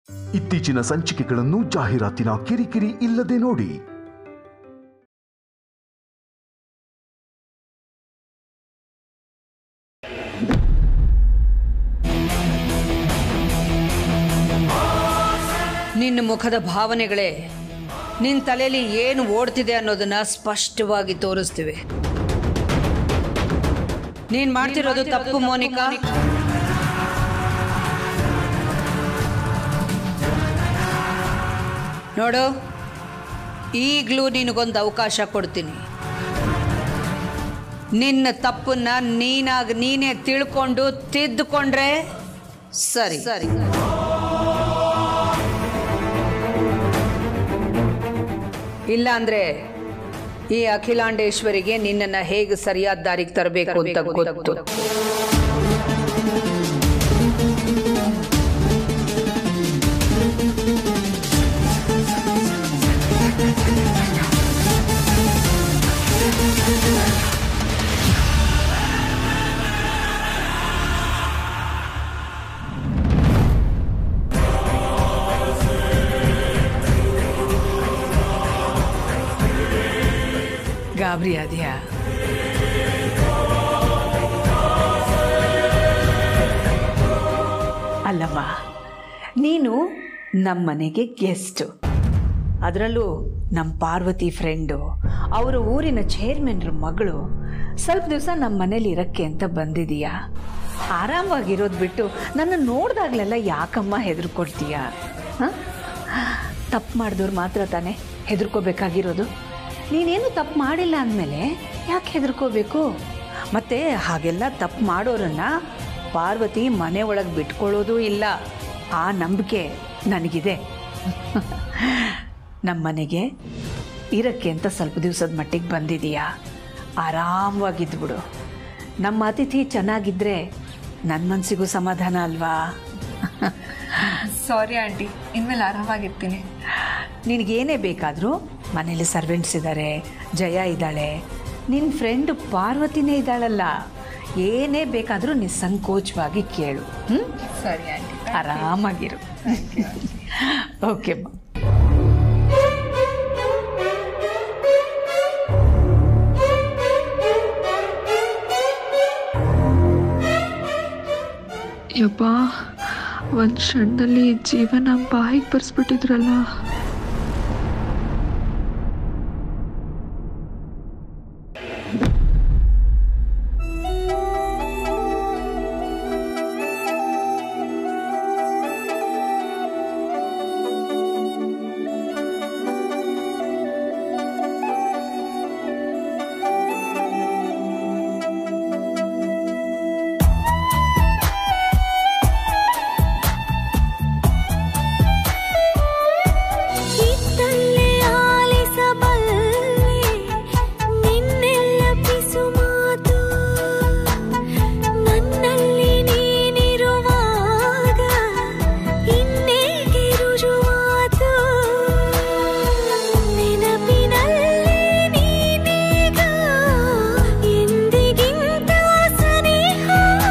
ಇತ್ತೀಚಿನ ಸಂಚಿಕೆಗಳನ್ನು ಜಾಹೀರಾತಿನ ಕಿರಿಕಿರಿ ಇಲ್ಲದೆ ನೋಡಿ ನಿನ್ನ ಮುಖದ ಭಾವನೆಗಳೇ ನಿನ್ನ ತಲೆಯಲ್ಲಿ ಏನು ಓಡ್ತಿದೆ ಅನ್ನೋದನ್ನ ಸ್ಪಷ್ಟವಾಗಿ ತೋರಿಸ್ತಿವೆ ನೀನ್ ಮಾಡ್ತಿರೋದು ತಪ್ಪು ಮೋನಿಕಾ ನೋಡು ಈಗಲೂ ನಿನಗೊಂದು ಅವಕಾಶ ಕೊಡ್ತೀನಿ ನಿನ್ನ ತಪ್ಪನ್ನ ನೀನಾಗಿ ನೀನೇ ತಿಳ್ಕೊಂಡು ತಿದ್ದುಕೊಂಡ್ರೆ ಸರಿ ಸರಿ ಇಲ್ಲ ಅಂದ್ರೆ ಈ ಅಖಿಲಾಂಡೇಶ್ವರಿಗೆ ನಿನ್ನನ್ನ ಹೇಗೆ ಸರಿಯಾದ ದಾರಿಗೆ ತರಬೇಕು ಅಂತ ಗೊತ್ತು ಗಾಬರಿ ಆದ್ಯಾ ಅಲ್ಲಮ್ಮ ನೀನು ನಮ್ಮ ಮನೆಗೆ ಗೆಸ್ಟು ಅದರಲ್ಲೂ ನಮ್ಮ ಪಾರ್ವತಿ ಫ್ರೆಂಡು ಅವರ ಊರಿನ ಚೇರ್ಮನ್ರ ಮಗಳು ಸ್ವಲ್ಪ ದಿವಸ ನಮ್ಮ ಮನೇಲಿ ಇರಕ್ಕೆ ಅಂತ ಬಂದಿದೀಯಾ ಆರಾಮವಾಗಿರೋದು ಬಿಟ್ಟು ನನ್ನ ನೋಡ್ದಾಗ್ಲೆಲ್ಲ ಯಾಕಮ್ಮ ಹೆದರ್ಕೊಡ್ತೀಯ ತಪ್ಪು ಮಾಡಿದವ್ರು ಮಾತ್ರ ತಾನೇ ಹೆದರ್ಕೋಬೇಕಾಗಿರೋದು ನೀನೇನು ತಪ್ಪು ಮಾಡಿಲ್ಲ ಅಂದಮೇಲೆ ಯಾಕೆ ಹೆದರ್ಕೋಬೇಕು ಮತ್ತೆ ಹಾಗೆಲ್ಲ ತಪ್ಪು ಮಾಡೋರನ್ನ ಪಾರ್ವತಿ ಮನೆ ಒಳಗೆ ಬಿಟ್ಕೊಳ್ಳೋದೂ ಇಲ್ಲ ಆ ನಂಬಿಕೆ ನನಗಿದೆ ನಮ್ಮ ಮನೆಗೆ ಇರಕ್ಕೆ ಅಂತ ಸ್ವಲ್ಪ ದಿವಸದ ಮಟ್ಟಿಗೆ ಬಂದಿದೀಯಾ ಆರಾಮವಾಗಿದ್ಬಿಡು ನಮ್ಮ ಅತಿಥಿ ಚೆನ್ನಾಗಿದ್ದರೆ ನನ್ನ ಮನಸ್ಸಿಗೂ ಸಮಾಧಾನ ಅಲ್ವಾ ಸಾರಿ ಆಂಟಿ ಇನ್ಮೇಲೆ ಆರಾಮಾಗಿರ್ತೀನಿ ನಿನಗೇನೇ ಬೇಕಾದರೂ ಮನೇಲಿ ಸರ್ವೆಂಟ್ಸ್ ಇದ್ದಾರೆ ಜಯ ಇದ್ದಾಳೆ ನಿನ್ನ ಫ್ರೆಂಡ್ ಪಾರ್ವತಿನೇ ಇದ್ದಾಳಲ್ಲ ಏನೇ ಬೇಕಾದರೂ ನಿಸ್ಸಂಕೋಚವಾಗಿ ಕೇಳು ಹ್ಞೂ ಸರಿ ಆಂಟಿ ಆರಾಮಾಗಿರು ಓಕೆ ಯಪ್ಪ ಒಂದು ಕ್ಷಣದಲ್ಲಿ ಜೀವನ ಬಾಯಿಗೆ ಬರ್ಸ್ಬಿಟ್ಟಿದ್ರಲ್ಲ ಇತ್ತಲ್ಲೇ ಆಲಿಸಬಲ್ಲೆ ನಿನ್ನೆಲ್ಲ ಪಿಸು ಮಾತು ನನ್ನಲ್ಲಿ ನೀನಿರುವಾಗ ಇನ್ನೇಕೆ ರುಜುವಾತು ನೆನಪಿನಲ್ಲಿ ನೀನೀಗ ಎಂದಿಗಿಂತ ಸನಿಹ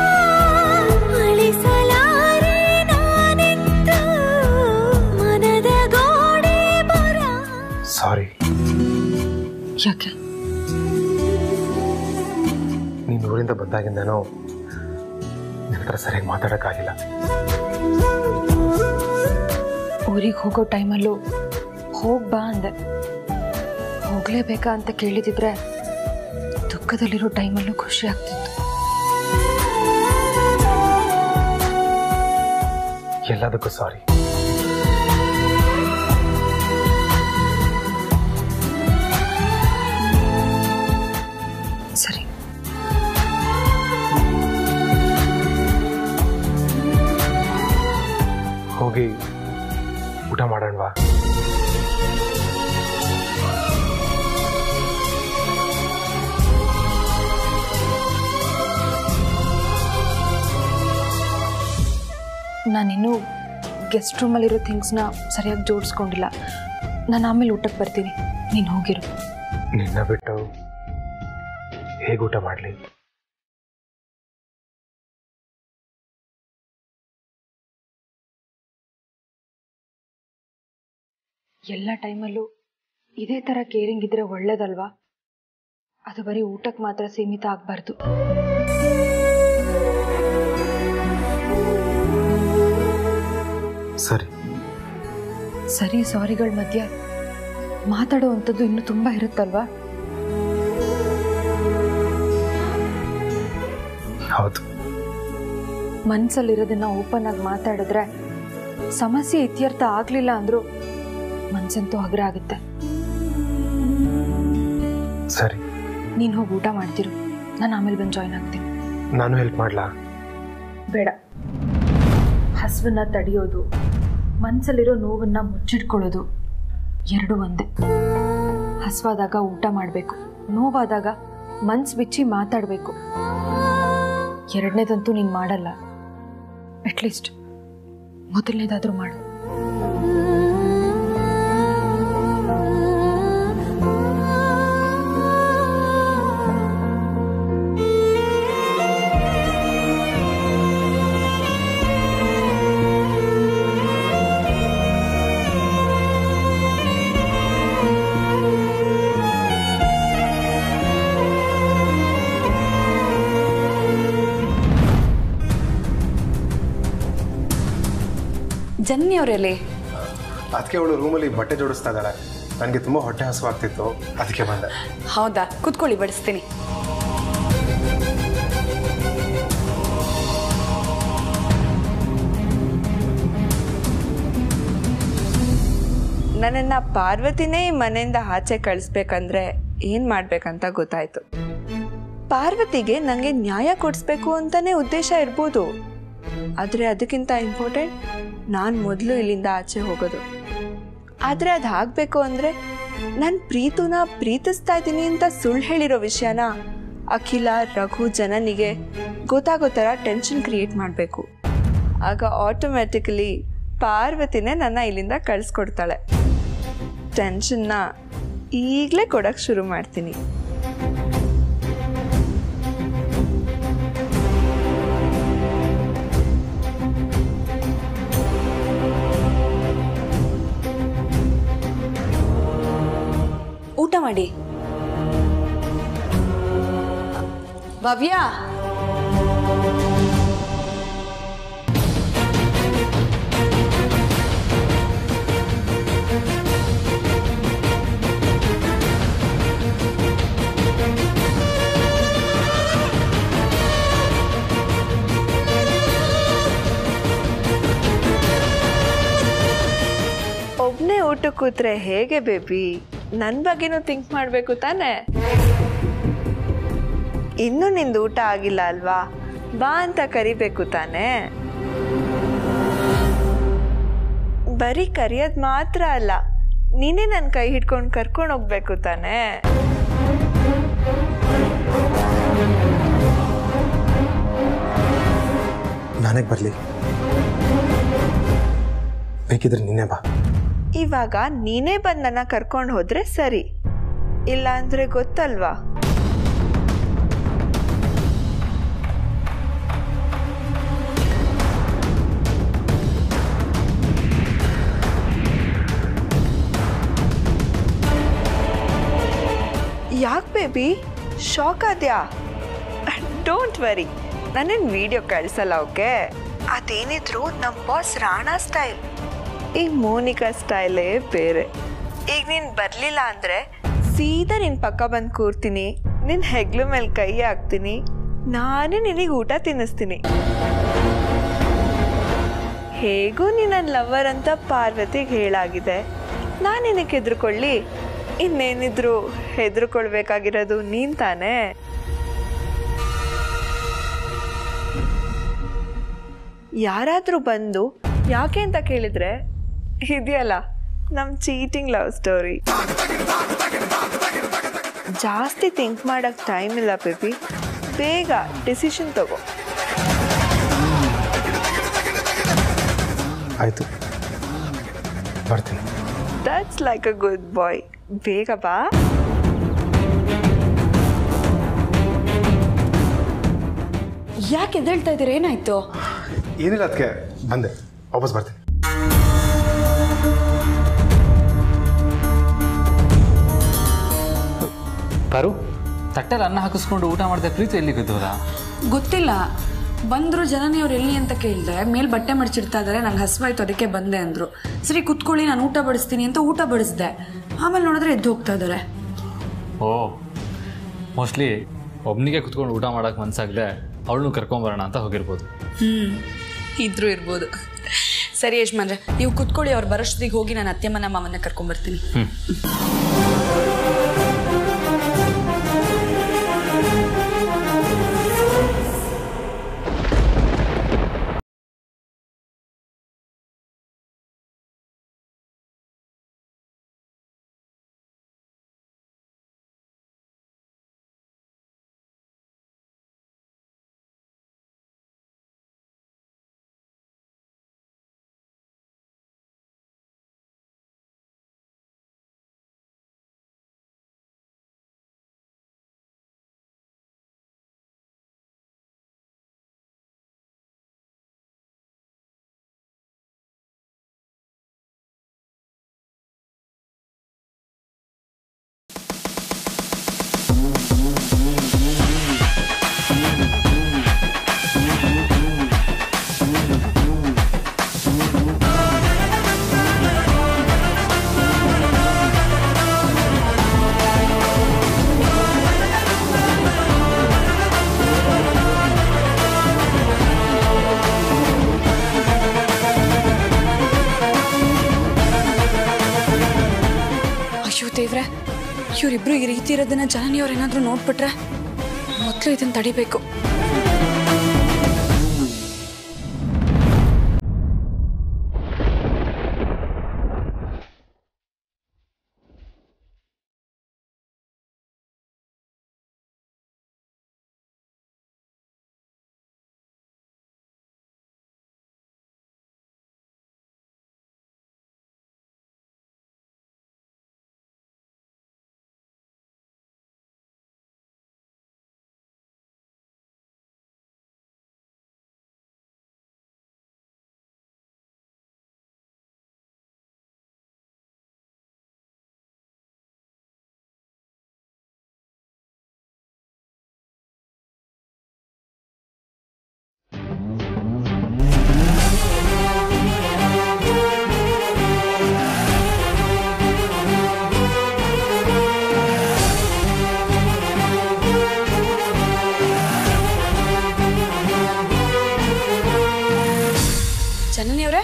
ಅಳಿಸಲಾರೆ ನಾನೆಂದು ಮನದ ಗೋಡೆ ಬರ ಸಾರಿ ಯಾಕೆ ನೀನು ಊರಿಂದ ಬಂದಾಗಿಂದನೂ ನಿನ್ನ ಹತ್ರ ಸರಿಯಾಗಿ ಮಾತಾಡೋಕ್ಕಾಗಿಲ್ಲ ಊರಿಗೆ ಹೋಗೋ ಟೈಮಲ್ಲೂ ಹೋಗ್ ಬಾ ಅಂದೆ ಹೋಗ್ಲೇಬೇಕಾ ಅಂತ ಕೇಳಿದಿದ್ರೆ ದುಃಖದಲ್ಲಿರೋ ಟೈಮಲ್ಲೂ ಖುಷಿ ಆಗ್ತಿತ್ತು ಎಲ್ಲದಕ್ಕೂ ಸಾರಿ ಸರಿ ಹೋಗಿ ಊಟ ಮಾಡೋಣವಾ ನಾನಿನ್ನೂ ಗೆಸ್ಟ್ ರೂಮಲ್ಲಿರೋ ಥಿಂಗ್ಸ್ನ ಸರಿಯಾಗಿ ಜೋಡಿಸ್ಕೊಂಡಿಲ್ಲ ನಾನು ಆಮೇಲೆ ಊಟಕ್ಕೆ ಬರ್ತೀನಿ ನೀನು ಹೋಗಿರು ನಿನ್ನ ಬಿಟ್ಟು ಹೇಗೆ ಊಟ ಮಾಡಲಿ ಎಲ್ಲ ಟೈಮಲ್ಲೂ ಇದೇ ಥರ ಕೇರಿಂಗ್ ಇದ್ರೆ ಒಳ್ಳೇದಲ್ವಾ ಅದು ಬರೀ ಊಟಕ್ಕೆ ಮಾತ್ರ ಸೀಮಿತ ಆಗಬಾರ್ದು ಸರಿ ಸರಿ ಸಾರಿಗಳ ಮಧ್ಯ ಮಾತಾಡೋ ಅಂಥದ್ದು ಇನ್ನೂ ತುಂಬ ಇರುತ್ತಲ್ವಾ ಹೌದು ಮನ್ಸಲ್ಲಿರೋದನ್ನ ಓಪನ್ ಆಗಿ ಮಾತಾಡಿದ್ರೆ ಸಮಸ್ಯೆ ಇತ್ಯರ್ಥ ಆಗ್ಲಿಲ್ಲ ಅಂದ್ರೂ ಮನ್ಸಂತೂ ಹಗುರ ಆಗುತ್ತೆ ಸರಿ ನೀನು ಹೋಗಿ ಊಟ ಮಾಡ್ತಿರು ನಾನು ಆಮೇಲೆ ಬಂದು ಜಾಯ್ನ್ ಆಗ್ತೀನಿ ನಾನು ಹೆಲ್ಪ್ ಮಾಡ್ಲಾ ಬೇಡ ಹಸುವನ್ನ ತಡೆಯೋದು ಮನ್ಸಲ್ಲಿರೋ ನೋವನ್ನ ಮುಚ್ಚಿಟ್ಕೊಳ್ಳೋದು ಎರಡೂ ಒಂದೇ ಹಸುವಾದಾಗ ಊಟ ಮಾಡಬೇಕು ನೋವಾದಾಗ ಮನ್ಸು ಬಿಚ್ಚಿ ಮಾತಾಡಬೇಕು ಎರಡನೇದಂತೂ ನೀನು ಮಾಡಲ್ಲ ಅಟ್ಲೀಸ್ಟ್ ಮೊದಲನೇದಾದ್ರೂ ಮಾಡು ಜನ್ನಿ ಅವರಲ್ಲಿ ಅದಕ್ಕೆ ಅವಳು ರೂಮಲ್ಲಿ ಬಟ್ಟೆ ಜೋಡಿಸ್ತಾ ಇದ್ದಾಳೆ ನನಗೆ ತುಂಬ ಹೊಟ್ಟೆ ಹಸುವಾಗ್ತಿತ್ತು ಅದಕ್ಕೆ ಬಂದೆ ಹೌದಾ ಕುತ್ಕೊಳ್ಳಿ ಬಡಿಸ್ತೀನಿ ನನ್ನನ್ನು ಪಾರ್ವತಿನೇ ಈ ಮನೆಯಿಂದ ಆಚೆ ಕಳಿಸ್ಬೇಕಂದ್ರೆ ಏನು ಮಾಡ್ಬೇಕಂತ ಗೊತ್ತಾಯ್ತು ಪಾರ್ವತಿಗೆ ನನಗೆ ನ್ಯಾಯ ಕೊಡಿಸ್ಬೇಕು ಅಂತಲೇ ಉದ್ದೇಶ ಇರ್ಬೋದು ಆದರೆ ಅದಕ್ಕಿಂತ ಇಂಪಾರ್ಟೆಂಟ್ ನಾನು ಮೊದಲು ಇಲ್ಲಿಂದ ಆಚೆ ಹೋಗೋದು ಆದರೆ ಅದು ಆಗಬೇಕು ಅಂದರೆ ನಾನು ಪ್ರೀತುನ ಪ್ರೀತಿಸ್ತಾ ಇದ್ದೀನಿ ಅಂತ ಸುಳ್ಳು ಹೇಳಿರೋ ವಿಷಯನ ಅಖಿಲ ರಘು ಜನನಿಗೆ ಗೊತ್ತಾಗೋ ಥರ ಟೆನ್ಷನ್ ಕ್ರಿಯೇಟ್ ಮಾಡಬೇಕು ಆಗ ಆಟೋಮ್ಯಾಟಿಕಲಿ ಪಾರ್ವತಿನೇ ನನ್ನ ಇಲ್ಲಿಂದ ಕಳಿಸ್ಕೊಡ್ತಾಳೆ ಟೆನ್ಷನ್ನ ಈಗಲೇ ಕೊಡೋಕ್ಕೆ ಶುರು ಮಾಡ್ತೀನಿ ಊಟ ಮಾಡಿ ಭವ್ಯ ಒಬ್ಬನೇ ಊಟ ಕೂತ್ರೆ ಹೇಗೆ ಬೇಬಿ ನನ್ನ ಬಗ್ಗೆನೂ ಥಿಂಕ್ ಮಾಡಬೇಕು ತಾನೇ ಇನ್ನೂ ನಿಂದು ಊಟ ಆಗಿಲ್ಲ ಅಲ್ವಾ ಬಾ ಅಂತ ಕರಿಬೇಕು ತಾನೇ ಬರೀ ಕರಿಯೋದು ಮಾತ್ರ ಅಲ್ಲ ನೀನೇ ನನ್ನ ಕೈ ಹಿಡ್ಕೊಂಡು ಕರ್ಕೊಂಡು ಹೋಗ್ಬೇಕು ತಾನೇ ನಾನೇ ಬರಲಿ ಬೇಕಿದ್ರೆ ನೀನೇ ಬಾ ಇವಾಗ ನೀನೇ ಬಂದು ನನ್ನ ಕರ್ಕೊಂಡು ಹೋದ್ರೆ ಸರಿ ಇಲ್ಲ ಅಂದ್ರೆ ಗೊತ್ತಲ್ವಾ ಯಾಕೆ ಬೇಬಿ ಶಾಕ್ ಆದ್ಯಾ ಡೋಂಟ್ ವರಿ ನಾನೇನು ವಿಡಿಯೋ ಕಳಿಸಲ್ಲ ಓಕೆ ಅದೇನಿದ್ರು ನಮ್ಮ ಬಾಸ್ ರಾಣಾ ಸ್ಟೈಲ್ ಈ ಮೋನಿಕಾ ಸ್ಟೈಲೇ ಬೇರೆ ಈಗ ನೀನು ಬರಲಿಲ್ಲ ಅಂದರೆ ಸೀದಾ ನಿನ್ನ ಪಕ್ಕ ಬಂದು ಕೂರ್ತೀನಿ ನಿನ್ನ ಹೆಗ್ಲು ಮೇಲೆ ಕೈ ಹಾಕ್ತೀನಿ ನಾನೇ ನಿನಗೆ ಊಟ ತಿನ್ನಿಸ್ತೀನಿ ಹೇಗೂ ನೀ ನನ್ನ ಲವರ್ ಅಂತ ಪಾರ್ವತಿಗೆ ಹೇಳಾಗಿದೆ ನಾನು ನಿನಗೆ ಹೆದರ್ಕೊಳ್ಳಿ ಇನ್ನೇನಿದ್ರು ಹೆದರ್ಕೊಳ್ಬೇಕಾಗಿರೋದು ನೀನ್ ತಾನೇ ಯಾರಾದರೂ ಬಂದು ಯಾಕೆ ಅಂತ ಕೇಳಿದ್ರೆ ಇದೆಯಲ್ಲ ನಮ್ಮ ಚೀಟಿಂಗ್ ಲವ್ ಸ್ಟೋರಿ ಜಾಸ್ತಿ ಥಿಂಕ್ ಮಾಡೋಕ್ಕೆ ಟೈಮ್ ಇಲ್ಲ ಬೇಬಿ ಬೇಗ ಡಿಸಿಷನ್ ತಗೋ ಆಯಿತು ಬರ್ತೀನಿ that's like a good boy ಬೇಗ ಬಾ ಯಾಕೆ ಎದ್ದೇಳ್ತಾ ಇದ್ದೀರ ಏನಾಯ್ತು ಏನಿಲ್ಲ ಅದಕ್ಕೆ ಬಂದೆ ವಾಪಸ್ ಬರ್ತೀನಿ ಪಾರು ತಟ್ಟೆಲಿ ಅನ್ನ ಹಾಕಿಸ್ಕೊಂಡು ಊಟ ಮಾಡಿದೆ ಪ್ರೀತಿ ಎಲ್ಲಿ ಹೋದ ಗೊತ್ತಿಲ್ಲ ಬಂದರು ಜನನಿ ಅವ್ರು ಎಲ್ಲಿ ಅಂತ ಕೇಳಿದೆ ಮೇಲ್ ಬಟ್ಟೆ ಮಡ್ಚಿಡ್ತಾ ಇದ್ದಾರೆ ನಂಗೆ ಹಸ್ವಾಯ್ತು ಅದಕ್ಕೆ ಬಂದೆ ಅಂದರು ಸರಿ ಕುತ್ಕೊಳ್ಳಿ ನಾನು ಊಟ ಬಡಿಸ್ತೀನಿ ಅಂತ ಊಟ ಬಡಿಸ್ದೆ ಆಮೇಲೆ ನೋಡಿದ್ರೆ ಎದ್ದು ಹೋಗ್ತಾ ಇದ್ದಾರೆ ಓ ಮೋಸ್ಟ್ಲಿ ಒಬ್ಬನಿಗೆ ಕುತ್ಕೊಂಡು ಊಟ ಮಾಡೋಕೆ ಮನ್ಸಾಗದೆ ಅವಳನ್ನು ಕರ್ಕೊಂಬರೋಣ ಅಂತ ಹೋಗಿರ್ಬೋದು ಹ್ಞೂ ಇದ್ರೂ ಇರ್ಬೋದು ಸರಿ ಯಜಮಾನ್ರೆ ನೀವು ಕುತ್ಕೊಳ್ಳಿ ಅವ್ರು ಬರೋಷ್ಟೊತ್ತಿಗೆ ಹೋಗಿ ನಾನು ಅತ್ತೆ ಮನೆ ಮಾವನ್ನ ಕರ್ಕೊಂಬರ್ತೀನಿ ಅಯ್ಯೋ ದೇವ್ರೆ ಇವರಿಬ್ರು ಈ ರೀತಿ ಇರೋದನ್ನ ಜನನಿ ಅವ್ರು ಏನಾದರೂ ನೋಡ್ಬಿಟ್ರೆ ಮೊದಲು ಇದನ್ನ ತಡಿಬೇಕು ಜನನಿ ಅವರೇ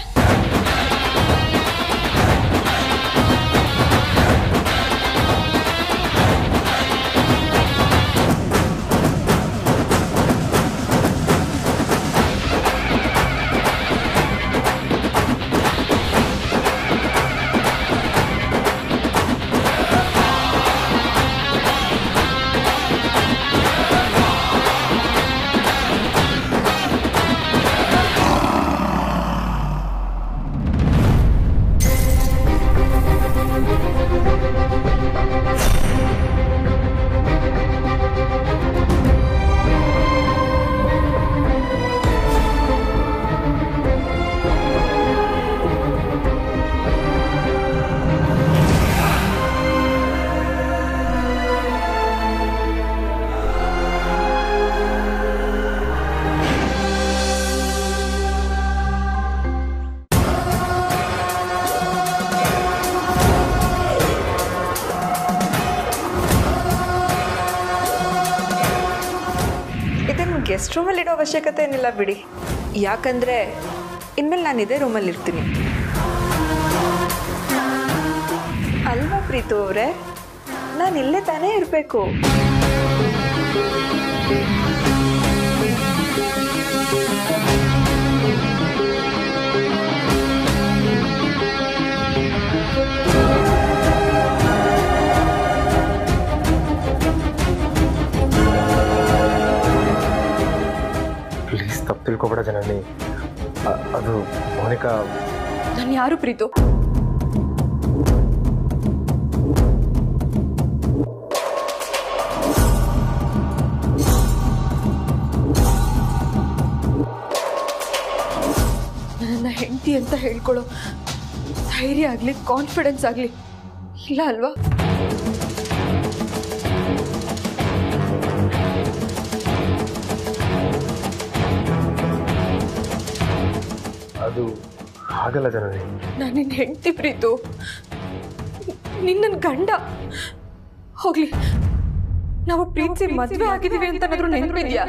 ಇದನ್ನು ಗೆಸ್ಟ್ ರೂಮಲ್ಲಿ ಇಡೋ ಅವಶ್ಯಕತೆ ಏನಿಲ್ಲ ಬಿಡಿ ಯಾಕಂದರೆ ಇನ್ಮೇಲೆ ನಾನು ಇದೇ ರೂಮಲ್ಲಿ ಇರ್ತೀನಿ ಅಲ್ವಾ ಪ್ರೀತು ಅವರೇ ನಾನು ಇಲ್ಲೇ ತಾನೇ ಇರಬೇಕು ಪ್ಲೀಸ್ ತಪ್ಪು ತಿಳ್ಕೊಬೇಡ ಜನನಿ ಅ- ಅದು ಮೋನಿಕಾ ನಾನು ಯಾರು ಪ್ರೀತು ನನ್ನ ಹೆಂಡತಿ ಅಂತ ಹೇಳ್ಕೊಳ್ಳೋ ಧೈರ್ಯ ಆಗಲಿ ಕಾನ್ಫಿಡೆನ್ಸ್ ಆಗಲಿ ಇಲ್ಲ ಅಲ್ವಾ ಅದು ಹಾಗಲ್ಲ ಜನನಿ ನಾನು ನಿನ್ನ ಹೆಂಡತಿ ಪ್ರೀತು ನಿನ್ನ ಗಂಡ ಹೋಗ್ಲಿ ನಾವು ಪ್ರೀತಿಸಿ ಮದುವೆ ಆಗಿದ್ದೀವಿ ಅಂತ ಏನಾದ್ರೂ ನೆನಪಿದ್ಯಾ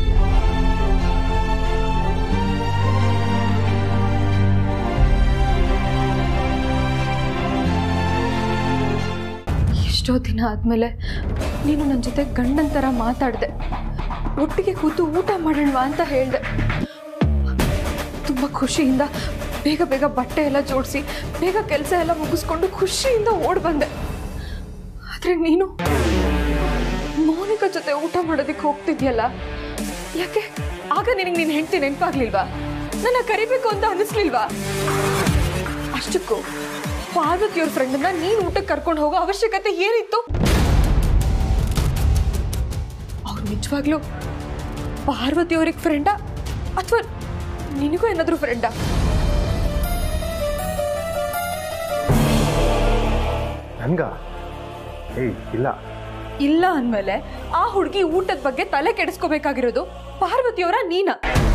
ಎಷ್ಟೋ ದಿನ ಆದಮೇಲೆ ನೀನು ನನ್ನ ಜೊತೆ ಗಂಡನ ಥರ ಮಾತಾಡಿದೆ ಒಟ್ಟಿಗೆ ಕೂತು ಊಟ ಮಾಡೋಣವಾ ಅಂತ ಹೇಳಿದೆ ತುಂಬ ಖುಷಿಯಿಂದ ಬೇಗ ಬೇಗ ಬಟ್ಟೆ ಎಲ್ಲ ಜೋಡಿಸಿ ಬೇಗ ಕೆಲಸ ಎಲ್ಲ ಮುಗಿಸ್ಕೊಂಡು ಖುಷಿಯಿಂದ ಓಡ್ ಬಂದೆ ಆದರೆ ನೀನು ಮೌನಿಕಾ ಜೊತೆ ಊಟ ಮಾಡೋದಕ್ಕೆ ಹೋಗ್ತಿದ್ಯಲ್ಲ ಯಾಕೆ ಆಗ ನಿನಗೆ ನೀನು ಹೆಂಡತಿ ನೆನಪಾಗ್ಲಿಲ್ವಾ ನನ್ನ ಕರಿಬೇಕು ಅಂತ ಅನಿಸ್ಲಿಲ್ವಾ ಅಷ್ಟಕ್ಕೂ ಪಾರ್ವತಿಯವ್ರ ಫ್ರೆಂಡನ್ನ ನೀನು ಊಟಕ್ಕೆ ಕರ್ಕೊಂಡು ಹೋಗೋ ಅವಶ್ಯಕತೆ ಏನಿತ್ತು ಅವ್ರು ನಿಜವಾಗ್ಲೂ ಪಾರ್ವತಿಯವ್ರಿಗೆ ಫ್ರೆಂಡಾ ಅಥವಾ ನಿನಗೂ ಏನಾದರೂ ಫ್ರೆಂಡಾ ನನ್ಗ ಏಯ್ ಇಲ್ಲ ಇಲ್ಲ ಅಂದಮೇಲೆ ಆ ಹುಡುಗಿ ಊಟದ ಬಗ್ಗೆ ತಲೆ ಕೆಡಿಸ್ಕೋಬೇಕಾಗಿರೋದು ಪಾರ್ವತಿಯವರ ನೀನ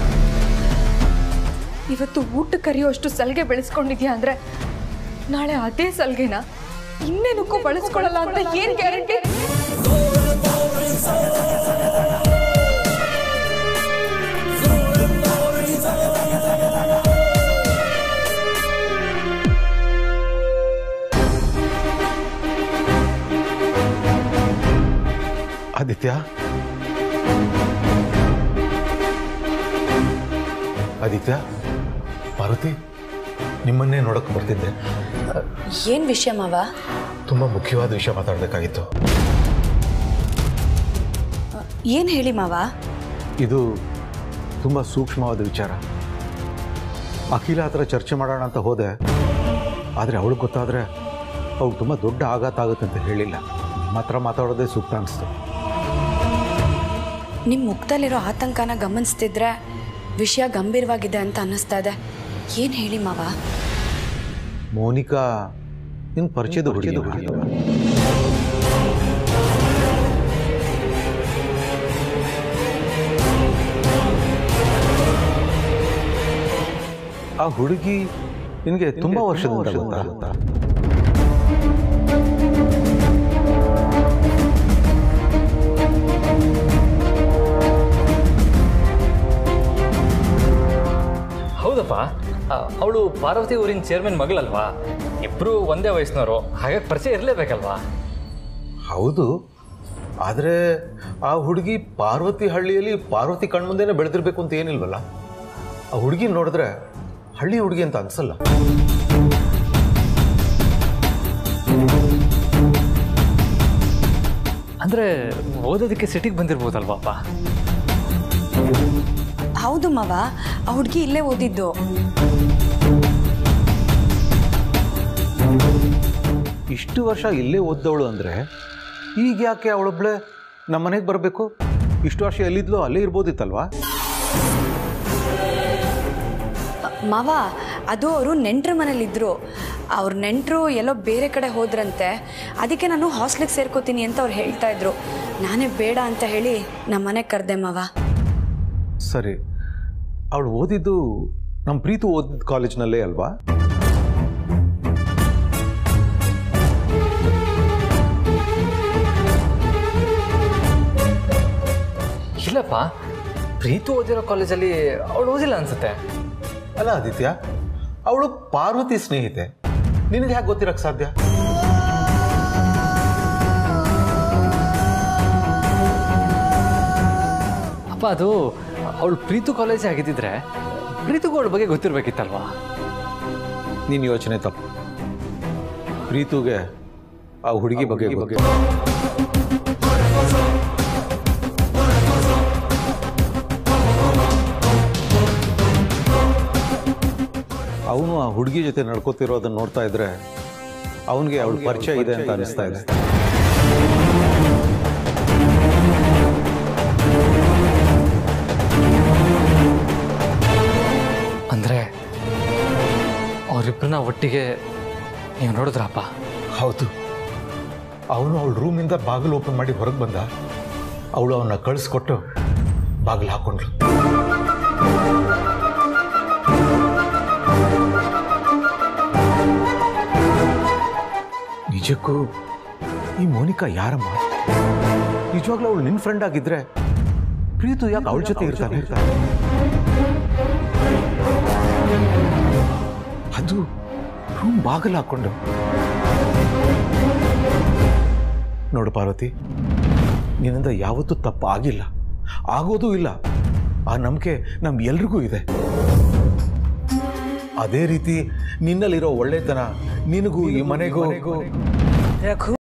ಇವತ್ತು ಊಟ ಕರೆಯುವಷ್ಟು ಸಲ್ಗೆ ಬೆಳೆಸ್ಕೊಂಡಿದ್ಯಾ ಅಂದ್ರೆ ನಾಳೆ ಅದೇ ಸಲ್ಗೆನ ಇನ್ನೇನಕ್ಕೂ ಬಳಸ್ಕೊಳ್ಳಲ್ಲ ಅಂತ ಏನ್ ಗ್ಯಾರಂಟಿ ಆದಿತ್ಯ ಆದಿತ್ಯ ಪಾರ್ವತಿ ನಿಮ್ಮನ್ನೇ ನೋಡಕ್ಕೆ ಬರ್ತಿದ್ದೆ ಏನು ವಿಷಯ ಮಾವ ತುಂಬ ಮುಖ್ಯವಾದ ವಿಷಯ ಮಾತಾಡಬೇಕಾಗಿತ್ತು ಏನು ಹೇಳಿ ಮಾವ ಇದು ತುಂಬ ಸೂಕ್ಷ್ಮವಾದ ವಿಚಾರ ಅಖಿಲ ಹತ್ರ ಚರ್ಚೆ ಮಾಡೋಣ ಅಂತ ಹೋದೆ ಆದರೆ ಅವಳಿಗೆ ಗೊತ್ತಾದರೆ ಅವ್ಳು ತುಂಬ ದೊಡ್ಡ ಆಘಾತ ಆಗುತ್ತೆ ಅಂತ ಹೇಳಿಲ್ಲ ಮಾತ್ರ ಮಾತಾಡೋದೇ ಸೂಕ್ತ ಅನಿಸ್ತು ನಿಮ್ಮ ಮುಖದಲ್ಲಿರೋ ಆತಂಕನ ಗಮನಿಸ್ತಿದ್ರೆ ವಿಷಯ ಗಂಭೀರವಾಗಿದೆ ಅಂತ ಅನ್ನಿಸ್ತಾ ಇದೆ ಏನು ಹೇಳಿ ಮಾವ ಮೋನಿಕಾ ನಿನ್ನ ಪರಿಚಯದ ಹುಡುಗಿ ಆ ಹುಡುಗಿ ನಿನಗೆ ತುಂಬಾ ವರ್ಷದಿಂದ ಗೊತ್ತಾ ಹೌದಪ್ಪ ಅವಳು ಪಾರ್ವತಿ ಊರಿನ ಚೇರ್ಮನ್ ಮಗಳಲ್ವಾ ಇಬ್ಬರು ಒಂದೇ ವಯಸ್ಸಿನವರು ಹಾಗಾಗಿ ಪರಿಚಯ ಇರಲೇಬೇಕಲ್ವಾ ಹೌದು ಆದರೆ ಆ ಹುಡುಗಿ ಪಾರ್ವತಿ ಹಳ್ಳಿಯಲ್ಲಿ ಪಾರ್ವತಿ ಕಣ್ಮುಂದೆನೇ ಬೆಳೆದಿರ್ಬೇಕು ಅಂತ ಏನಿಲ್ವಲ್ಲ ಆ ಹುಡುಗಿ ನೋಡಿದ್ರೆ ಹಳ್ಳಿ ಹುಡುಗಿ ಅಂತ ಅನ್ಸಲ್ಲ ಅಂದರೆ ಓದೋದಕ್ಕೆ ಸಿಟಿಗೆ ಬಂದಿರ್ಬೋದಲ್ವಾಪ್ಪ ಹೌದು ಮಾವ ಆ ಹುಡುಗಿ ಇಲ್ಲೇ ಓದಿದ್ದು ಇಷ್ಟು ವರ್ಷ ಇಲ್ಲೇ ಓದ್ದವಳು ಅಂದರೆ ಈಗ ಯಾಕೆ ಅವಳೊಬ್ಳೆ ನಮ್ಮ ಮನೆಗೆ ಬರಬೇಕು ಇಷ್ಟು ವರ್ಷ ಎಲ್ಲಿದ್ಲೋ ಅಲ್ಲೇ ಇರ್ಬೋದಿತ್ತಲ್ವಾ ಮಾವ ಅದು ಅವರು ನೆಂಟ್ರ ಮನೇಲಿದ್ದರು ಅವ್ರ ನೆಂಟರು ಎಲ್ಲೋ ಬೇರೆ ಕಡೆ ಹೋದ್ರಂತೆ ಅದಕ್ಕೆ ನಾನು ಹಾಸ್ಟ್ಲಿಗೆ ಸೇರ್ಕೋತೀನಿ ಅಂತ ಅವ್ರು ಹೇಳ್ತಾ ಇದ್ರು ನಾನೇ ಬೇಡ ಅಂತ ಹೇಳಿ ನಮ್ಮ ಮನೆಗೆ ಕರೆದೆ ಮಾವ ಸರಿ ಅವಳು ಓದಿದ್ದು ನಮ್ಮ ಪ್ರೀತು ಓದಿದ ಕಾಲೇಜ್ನಲ್ಲೇ ಅಲ್ವಾ ಇಲ್ಲಪ್ಪ ಪ್ರೀತು ಓದಿರೋ ಕಾಲೇಜಲ್ಲಿ ಅವಳು ಓದಿಲ್ಲ ಅನ್ಸುತ್ತೆ ಅಲ್ಲ ಆದಿತ್ಯ ಅವಳು ಪಾರ್ವತಿ ಸ್ನೇಹಿತೆ ನಿನಗೆ ಯಾಕೆ ಗೊತ್ತಿರಕ್ಕೆ ಸಾಧ್ಯ ಅಪ್ಪ ಅದು ಅವಳು ಪ್ರೀತು ಕಾಲೇಜೇ ಆಗಿದ್ದಿದ್ರೆ ಪ್ರೀತುಗೂ ಅವಳ ಬಗ್ಗೆ ಗೊತ್ತಿರಬೇಕಿತ್ತಲ್ವಾ ನಿನ್ನ ಯೋಚನೆ ತಪ್ಪು ಪ್ರೀತುಗೆ ಆ ಹುಡುಗಿ ಬಗ್ಗೆ ಬಗ್ಗೆ ಅವನು ಆ ಹುಡುಗಿ ಜೊತೆ ನಡ್ಕೋತಿರೋದನ್ನ ನೋಡ್ತಾ ಇದ್ರೆ ಅವನಿಗೆ ಅವಳ ಪರಿಚಯ ಇದೆ ಅಂತ ಅನಿಸ್ತಾ ಇದೆ ಅಂದರೆ ಅವರಿಬ್ಬರನ್ನ ಒಟ್ಟಿಗೆ ನೀವು ನೋಡಿದ್ರಪ್ಪ ಹೌದು ಅವನು ಅವಳ ರೂಮಿಂದ ಬಾಗಿಲು ಓಪನ್ ಮಾಡಿ ಹೊರಗೆ ಬಂದ ಅವಳು ಅವನ್ನ ಕಳಿಸ್ಕೊಟ್ಟು ಬಾಗಿಲು ಹಾಕೊಂಡ್ಳು ನಿಜಕ್ಕೂ ಈ ಮೋನಿಕಾ ಯಾರಮ್ಮ ನಿಜವಾಗ್ಲೂ ಅವಳು ನಿನ್ನ ಫ್ರೆಂಡ್ ಆಗಿದ್ರೆ ಪ್ರೀತು ಯಾಕೆ ಅವಳ ಜೊತೆ ಇರ್ತಾನೆ ಇರ್ತಾನೆ ಅದು ರೂಮ್ ಬಾಗಲ್ ಹಾಕೊಂಡು ನೋಡು ಪಾರ್ವತಿ ನಿನ್ನಿಂದ ಯಾವತ್ತೂ ತಪ್ಪು ಆಗಿಲ್ಲ ಆಗೋದೂ ಇಲ್ಲ ಆ ನಂಬಿಕೆ ನಮ್ ಎಲ್ರಿಗೂ ಇದೆ ಅದೇ ರೀತಿ ನಿನ್ನಲ್ಲಿರೋ ಒಳ್ಳೆತನ ನಿನಗೂ ಈ ಮನೆಗೂ ರಘು